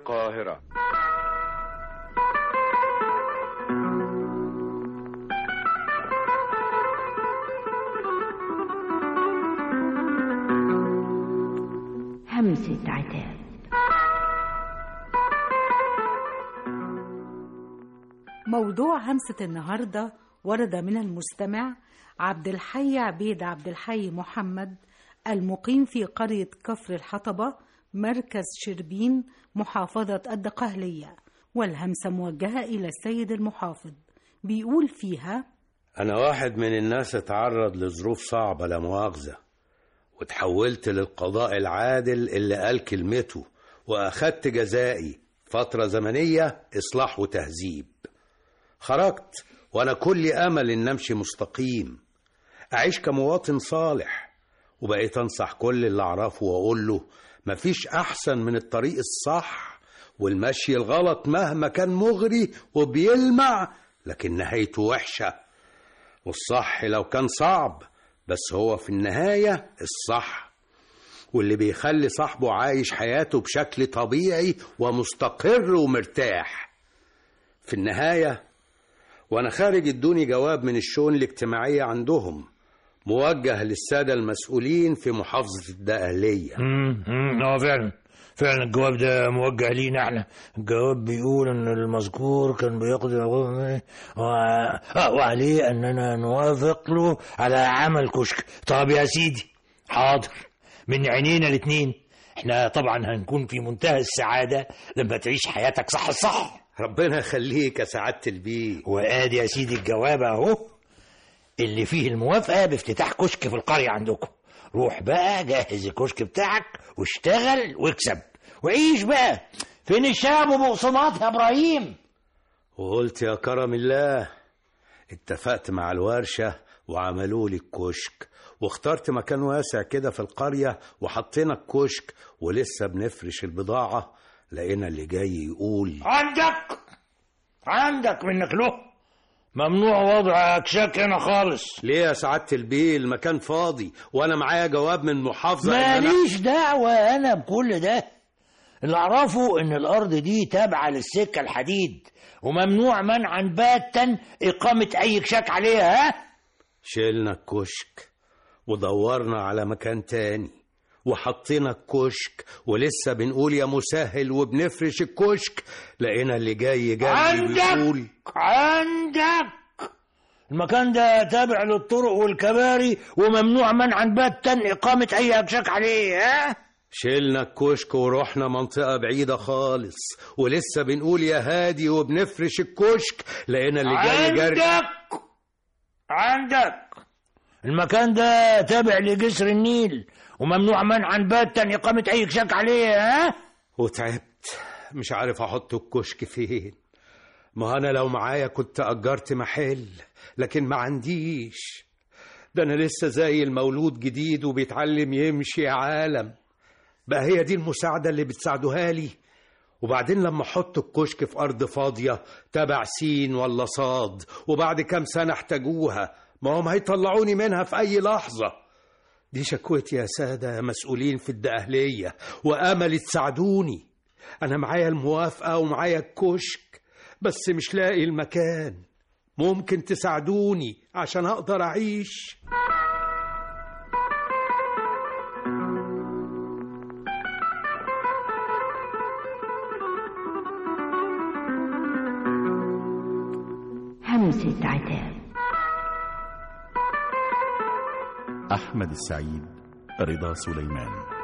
القاهرة همسة عتاب موضوع همسة النهاردة ورد من المستمع عبد الحي عبيد عبد الحي محمد المقيم في قرية كفر الحطبة مركز شربين محافظة الدقهلية والهمسة موجهة إلى السيد المحافظ بيقول فيها أنا واحد من الناس اتعرض لظروف صعبة لا مؤاخذة وتحولت للقضاء العادل اللي قال كلمته وأخدت جزائي فترة زمنية إصلاح وتهذيب خرجت وأنا كل أمل إن أمشي مستقيم أعيش كمواطن صالح وبقيت أنصح كل اللي أعرفه وأقول له مفيش أحسن من الطريق الصح والمشي الغلط مهما كان مغري وبيلمع لكن نهايته وحشة والصح لو كان صعب بس هو في النهاية الصح واللي بيخلي صاحبه عايش حياته بشكل طبيعي ومستقر ومرتاح في النهاية وأنا خارج ادوني جواب من الشؤون الاجتماعية عندهم موجه للسادة المسؤولين في محافظة الدقهلية امم أمم، اه فعلا فعلا الجواب ده موجه لينا احنا الجواب بيقول ان المذكور كان بيقضي و... آه وعليه اننا نوافق له على عمل كشك طب يا سيدي حاضر من عينينا الاتنين احنا طبعا هنكون في منتهى السعادة لما تعيش حياتك صح الصح ربنا يخليك يا سعادة البيه وادي يا سيدي الجواب اهو اللي فيه الموافقة بافتتاح كشك في القرية عندكم روح بقى جهز الكشك بتاعك واشتغل واكسب وعيش بقى فين الشاب وبقسماط يا ابراهيم وقلت يا كرم الله اتفقت مع الورشة وعملوا لي الكشك واخترت مكان واسع كده في القرية وحطينا الكشك ولسه بنفرش البضاعة لقينا اللي جاي يقول عندك عندك منك له ممنوع وضع اكشاك هنا خالص ليه يا سعادة البيه المكان فاضي وانا معايا جواب من محافظة إن أنا- ماليش دعوة أنا بكل ده اللي أعرفه إن الأرض دي تابعة للسكة الحديد وممنوع منعا باتا إقامة أي كشاك عليها ها؟ شيلنا الكشك ودورنا على مكان تاني وحطينا الكشك ولسه بنقول يا مسهل وبنفرش الكشك لقينا اللي جاي جاي بيقول عندك عندك المكان ده تابع للطرق والكباري وممنوع منعا باتا إقامة أي أكشاك عليه ها؟ شيلنا الكشك ورحنا منطقة بعيدة خالص ولسه بنقول يا هادي وبنفرش الكشك لقينا اللي جاي جري عندك عندك المكان ده تابع لجسر النيل وممنوع منعا باتا إقامة أي كشاك عليه ها؟ وتعبت مش عارف احط الكشك فين ما انا لو معايا كنت اجرت محل لكن ما عنديش ده انا لسه زي المولود جديد وبيتعلم يمشي يا عالم بقى هي دي المساعدة اللي بتساعدوها لي وبعدين لما احط الكشك في ارض فاضية تبع سين ولا صاد وبعد كام سنة احتاجوها ما هم هيطلعوني منها في اي لحظة دي شكوتي يا سادة يا مسؤولين في الدقهلية وأمل تساعدوني أنا معايا الموافقة ومعايا الكشك بس مش لاقي المكان ممكن تساعدوني عشان أقدر أعيش همسة عتاب أحمد السعيد رضا سليمان